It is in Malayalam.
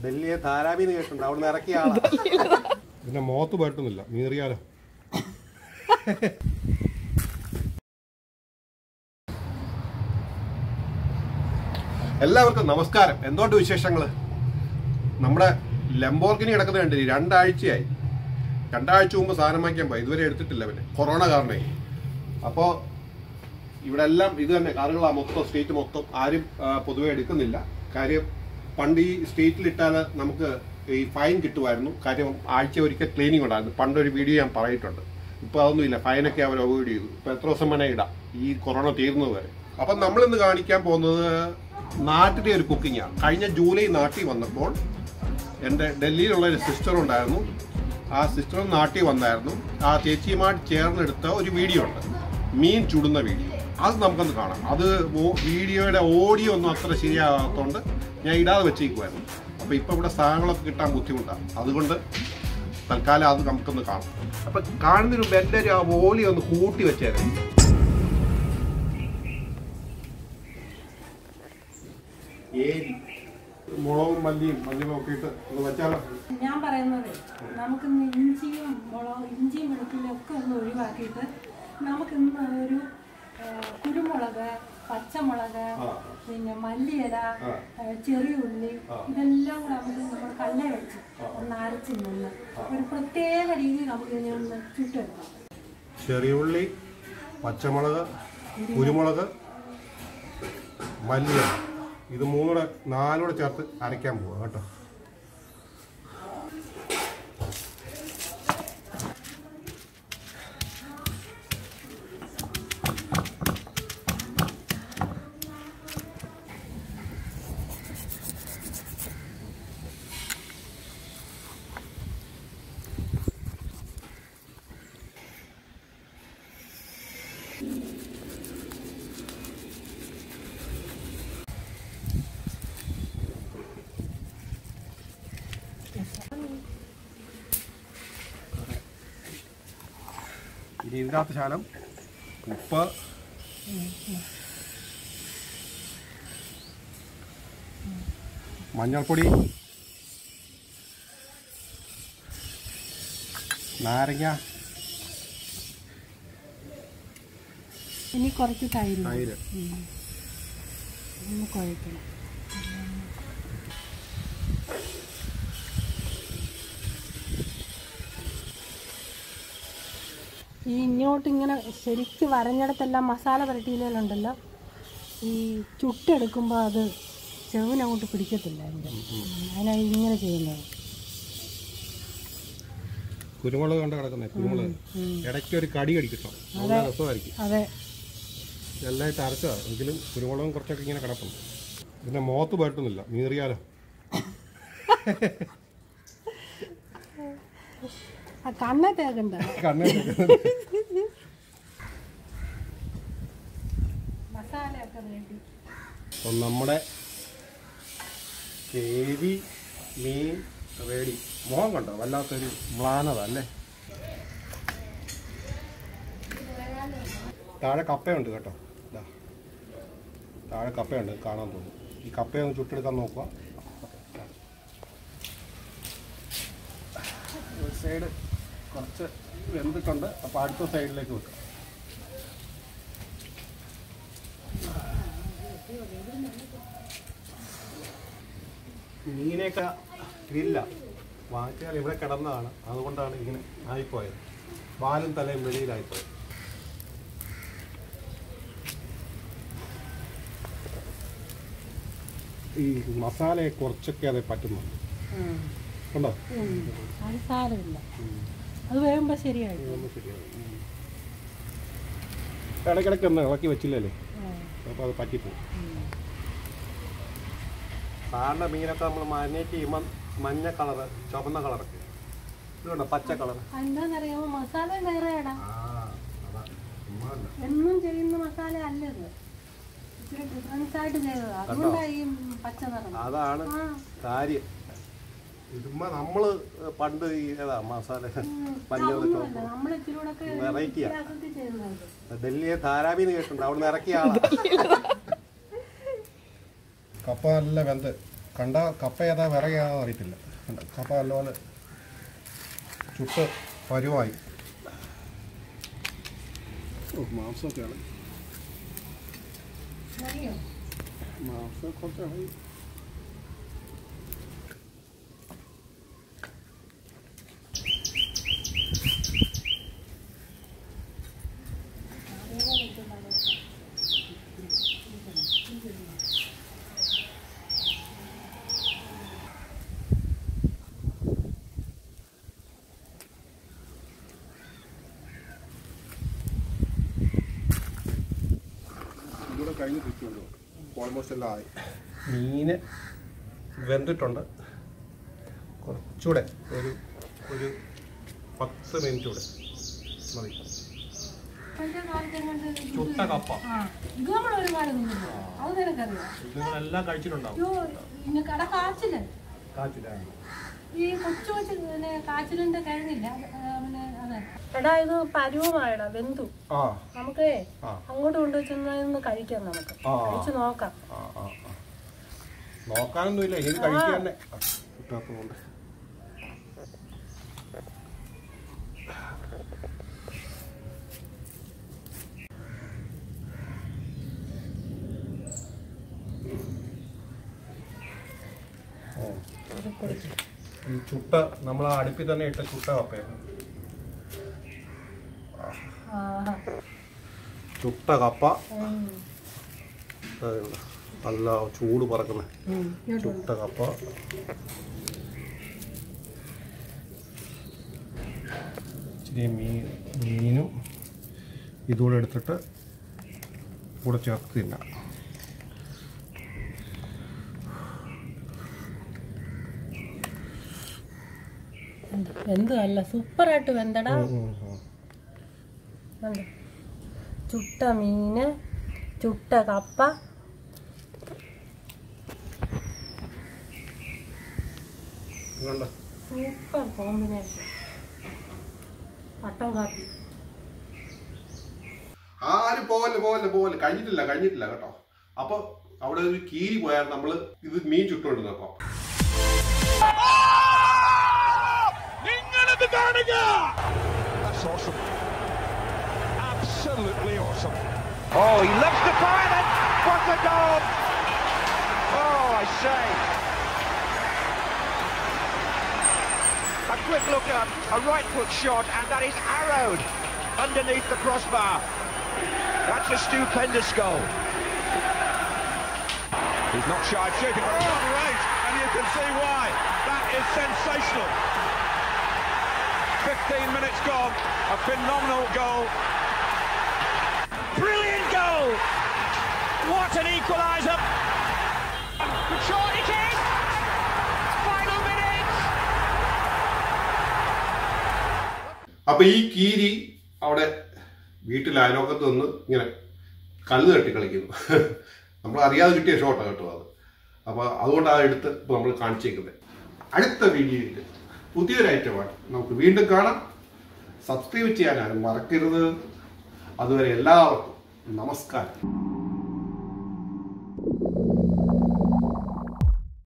ഡൽഹിയെ ധാരാവിന്ന് കേട്ടിട്ടുണ്ട് അവിടെ നിന്ന് ഇറക്കിയ ആളാ പിന്നെ മോത്ത് പറ്റുന്നില്ല നീറിയാലോ എല്ലാവർക്കും നമസ്കാരം എന്തോട്ട് വിശേഷങ്ങള് നമ്മുടെ ലംബോർഗിനി കിടക്കുന്ന കണ്ടില്ലേ രണ്ടാഴ്ചയായി രണ്ടാഴ്ച മുമ്പ് സാധനം വാങ്ങിക്കാൻ പോയി ഇതുവരെ എടുത്തിട്ടില്ല പിന്നെ കൊറോണ കാരണേ അപ്പോ ഇവിടെ എല്ലാം ഇത് തന്നെ കാറുകളാ മൊത്തം സ്റ്റേറ്റ് മൊത്തം ആരും ആ, പൊതുവെ എടുക്കുന്നില്ല കാര്യം പണ്ട് ഈ സ്റ്റേറ്റിൽ ഇട്ടാൽ നമുക്ക് ഈ ഫൈൻ കിട്ടുമായിരുന്നു കാര്യം ആഴ്ച ഒരിക്കൽ ക്ലീനിങ് ഉണ്ടായിരുന്നു പണ്ടൊരു വീഡിയോ ഞാൻ പറഞ്ഞിട്ടുണ്ട് ഇപ്പൊ അതൊന്നുമില്ല ഫൈനൊക്കെ അവർ അവോയ്ഡ് ചെയ്തു ഇപ്പൊ എത്ര ദിവസം വേണേ ഇടാം ഈ കൊറോണ തീർന്നത് വരെ അപ്പൊ നമ്മൾ ഇന്ന് കാണിക്കാൻ പോകുന്നത് നാട്ടിലെ ഒരു കുക്കിംഗ് ആണ് കഴിഞ്ഞ ജൂലൈ നാട്ടിൽ വന്നപ്പോൾ എൻ്റെ ഡൽഹിയിലുള്ള ഒരു സിസ്റ്റർ ഉണ്ടായിരുന്നു ആ സിസ്റ്റർ നാട്ടിൽ വന്നായിരുന്നു ആ ചേച്ചിയുമായിട്ട് ചേർന്നെടുത്ത ഒരു വീഡിയോ ഉണ്ട് മീൻ ചുടുന്ന വീഡിയോ അത് നമുക്കൊന്ന് കാണാം അത് ഓ- വീഡിയോയുടെ ഓഡിയോ ഒന്നും അത്ര ശരിയാകാത്തതുകൊണ്ട് ഞാൻ ഇടാതെ വെച്ചേക്കുമായിരുന്നു അപ്പോൾ ഇപ്പോൾ ഇവിടെ സാധനങ്ങളൊക്കെ കിട്ടാൻ ബുദ്ധിമുട്ടാണ് അതുകൊണ്ട് തൽക്കാലം അത് നമുക്കൊന്ന് കാണാം അപ്പം കാണുന്നതിന് മുമ്പ് എൻ്റെ ഒരു ആ വോളി ഒന്ന് കൂട്ടി വെച്ചായിരുന്നു ഏരി മുളകും മല്ലിയും മഞ്ഞളും ഒക്കെ ഇട്ട് ഒന്ന് വെച്ചാലോ ഞാൻ പറയുന്നത് നമുക്ക് ഇന്ന് ഇഞ്ചിയും മുളകും ഇഞ്ചിയും വെളുത്തുള്ളിയും ഒക്കെ ഒന്ന് ഒഴിവാക്കിയിട്ട് നമുക്ക് ഇന്ന് ഒരു ആ, കുരുമുളക് പച്ചമുളക് ആ. പിന്നെ മല്ലിയില ആ. ആ, ചെറിയ ഉള്ളി ഇതെല്ലാം കൂടെ നമുക്ക് നമ്മൾ കല്ല വെച്ച് ഒന്ന് അരച്ച് നിന്ന് ഒരു പ്രത്യേക രീതിയിൽ നമുക്ക് ഇതിനെ ഒന്ന് ചുട്ടെടുക്കാം ചെറിയ ഉള്ളി പച്ചമുളക് കുരുമുളക് മല്ലിയ ഇത് മൂന്നൂടെ നാലൂടെ ചേർത്ത് അരയ്ക്കാൻ പോവാ കേട്ടോ ഇനി ഇതിനകത്ത് ശാലം ഉപ്പ് മഞ്ഞൾപ്പൊടി നാരങ്ങ ഇനി കുറച്ച് തൈര് തൈര് ഒന്ന് കുഴക്കണം ഈ ഇങ്ങോട്ട് ഇങ്ങനെ ശരിക്ക് വരഞ്ഞിടത്തെല്ലാം മസാല പുരട്ടിയിലുണ്ടല്ലോ ഈ ചുട്ടെടുക്കുമ്പോൾ അത് ചെവിനങ്ങോട്ട് പിടിക്കത്തില്ല അതിൻ്റെ അതിനായി ഇങ്ങനെ ചെയ്യുന്നത് കുരുമുളക് കണ്ട് കിടക്കുന്നത് കുരുമുളക് ഇടയ്ക്ക് ഒരു കടി കടിക്കണം നല്ല രസമായിരിക്കും അതെ നല്ലതായിട്ട് അരച്ചതാ എങ്കിലും കുരുമുളകും കുറച്ചൊക്കെ ഇങ്ങനെ കിടപ്പുണ്ട് പിന്നെ മോത്ത് പറ്റുന്നില്ല നീറിയാലോ ആ കണ്ണെ തേക്കണ്ട കണ്ണേ മസാലയൊക്കെ വേണ്ടി അപ്പം നമ്മുടെ കേരി മീൻ റെഡി മുഖം കണ്ടോ വല്ലാത്തൊരു മ്ലാനത അല്ലേ താഴെ കപ്പയുണ്ട് കേട്ടോ ദാ. താഴെ കപ്പയുണ്ട് കാണാൻ തോന്നുന്നു ഈ കപ്പയൊന്ന് ചുട്ടെടുക്കാൻ നോക്കുക ഒരു സൈഡ് കുറച്ച് വെന്തിട്ടുണ്ട് അപ്പോൾ അടുത്ത സൈഡിലേക്ക് വെക്കാം മീനൊക്കെ ഇല്ല വാങ്ങിച്ചാൽ ഇവിടെ കിടന്നതാണ് അതുകൊണ്ടാണ് ഇങ്ങനെ ആയിപ്പോയത് വാലും തലയും വെളിയിലായിപ്പോയത് ഈ മസാലയെ കുറച്ചൊക്കെ അത് പറ്റുന്നുണ്ട് ഉണ്ടോ അത് സാരമില്ല അത് വേകുമ്പോൾ ശരിയായി ഇതൊന്നും ശരിയാവും ഉം. ഇടയ്ക്കിടയ്ക്ക് ഒന്ന് ഇളക്കി വെച്ചില്ലല്ലേ അപ്പോൾ അത് പറ്റിപ്പോവും സാറിൻ്റെ മീനൊക്കെ നമ്മൾ മാരിനേറ്റ് ചെയ്യുമ്പോൾ മഞ്ഞ കളറ് ചുവന്ന കളറൊക്കെ ഇതുണ്ടോ പച്ച കളർ എന്താണെന്നറിയാമോ മസാല വേറെയാടാ ആ അതാ ചുമ്മാല്ല എന്നും ചെയ്യുന്ന മസാല അല്ല ഇത് ഇച്ചിരി ഡിഫറൻസ് ആയിട്ട് ചെയ്തതാ അതുകൊണ്ടാണ് ഈ പച്ച നിറം അതാണ് ആ കാര്യം ഇതുമ്മ നമ്മള് പണ്ട് ഈ ഏതാ മസാല മഞ്ഞൾ അതൊന്നുമല്ല നമ്മൾ ഇച്ചിരി കൂടെ ഒക്കെ വെറൈറ്റിയാ വ്യത്യാസത്തിൽ ചെയ്യുന്നത് ഡൽഹിയെ ധാരാവിന്ന് കേട്ടിട്ടുണ്ട് അവിടെ നിന്ന് ഇറക്കിയ ആളാ കപ്പ നല്ല വെന്ത് കണ്ട കപ്പ ഏതാ വിറക് ഏതാ അറിയത്തില്ല കണ്ട കപ്പ നല്ലപോലെ ചുട്ട് പരുവായി ഓ മാംസമൊക്കെയാണ് മാംസം കുറച്ചാണ് ഇതുകൂടെ കഴിഞ്ഞ് തിരിച്ചുകൊണ്ടു ഓൾമോസ്റ്റ് എല്ലാം ആയി മീന് വെന്തിട്ടുണ്ട് കുറച്ചുകൂടെ ഒരു ഒരു പത്ത് മിനിറ്റ് കൂടെ മതി ചുട്ട കപ്പ ആ ഇത് നമ്മൾ ഒരു കാലം നിന്നില്ല അത് നിനക്കറിയാം നിങ്ങളെല്ലാം കഴിച്ചിട്ടുണ്ടാവും അയ്യോ ഇന്ന് കട കാച്ചില് കാച്ചില്ല ഈ കൊച്ചു കൊച്ചു പിന്നെ കാച്ചിലിന്റെ കഴിഞ്ഞില്ല അത്, ആ, പിന്നെ അതെ എടാ ഇത് പരുവമായടാ വെന്തു ആ നമുക്കേ ആ. അങ്ങോട്ട് കൊണ്ടുവച്ചൊന്ന് കഴിക്കാം നമുക്ക് ആ. കഴിച്ചു നോക്കാം ആ ആ ആ. നോക്കാനൊന്നുമില്ല ഇനി കഴിക്കുക തന്നെ ആ, കിട്ടാത്തതുകൊണ്ട് ഓ. ഈ ചുട്ട നമ്മൾ ആ അടുപ്പിൽ തന്നെ ഇട്ട ചുട്ട കപ്പയാണ് ആഹാ. ചുട്ട കപ്പ ഉം. അത് നല്ല ചൂട് പറക്കുന്ന ഉം. കേട്ടോ. ചുട്ട കപ്പ ഇച്ചിരി മീൻ മീനും ഇതുകൂടെ എടുത്തിട്ട് കൂടെ ചേർത്ത് തിന്നാം എന്ത് അല്ല സൂപ്പറായിട്ട് വെന്തടാ ഉം, ഉം, ഉം. കണ്ടോ? ചുട്ട മീന് ചുട്ട കപ്പ കണ്ടോ? സൂപ്പർ കോമ്പിനേഷൻ പട്ടം കാപ്പി ആരും പോവല്ലേ പോവല്ലേ പോവല്ലേ കഴിഞ്ഞിട്ടില്ല കഴിഞ്ഞിട്ടില്ല കേട്ടോ അപ്പൊ അവിടെ ഒരു കീരി പോയാൽ നമ്മള് ഇത് മീൻ ചുട്ടുകൊണ്ടിരുന്നപ്പോ നിങ്ങളിത് കാണുക That's awesome. Absolutely awesome. Oh, he loves the fire then. What a goal! Oh, I say. A quick look up, a right foot shot, and that is arrowed underneath the crossbar. That's a stupendous goal. He's not shy of shooting. Oh, great! And you can see why. That is sensational. 15 minutes gone. A phenomenal goal. Brilliant goal! What an equaliser! Good shot, it is! Final minutes! അപ്പൊ ഈ കീരി അവിടെ വീട്ടിൽ അയലോക്കത്ത് നിന്ന് ഇങ്ങനെ കല്ല് തട്ടി കളിക്കുന്നു നമ്മൾ അറിയാതെ കിട്ടിയ ഷോട്ടാണ് കേട്ടോ അത് അപ്പൊ അതുകൊണ്ടാണ് എടുത്ത് ഇപ്പൊ നമ്മൾ കാണിച്ചേക്കുന്നത് അടുത്ത വീഡിയോയിൽ പുതിയൊരു ഐറ്റമാണ് നമുക്ക് വീണ്ടും കാണാം സബ്സ്ക്രൈബ് ചെയ്യാൻ ആരും മറക്കരുത് അതുവരെ എല്ലാവർക്കും നമസ്കാരം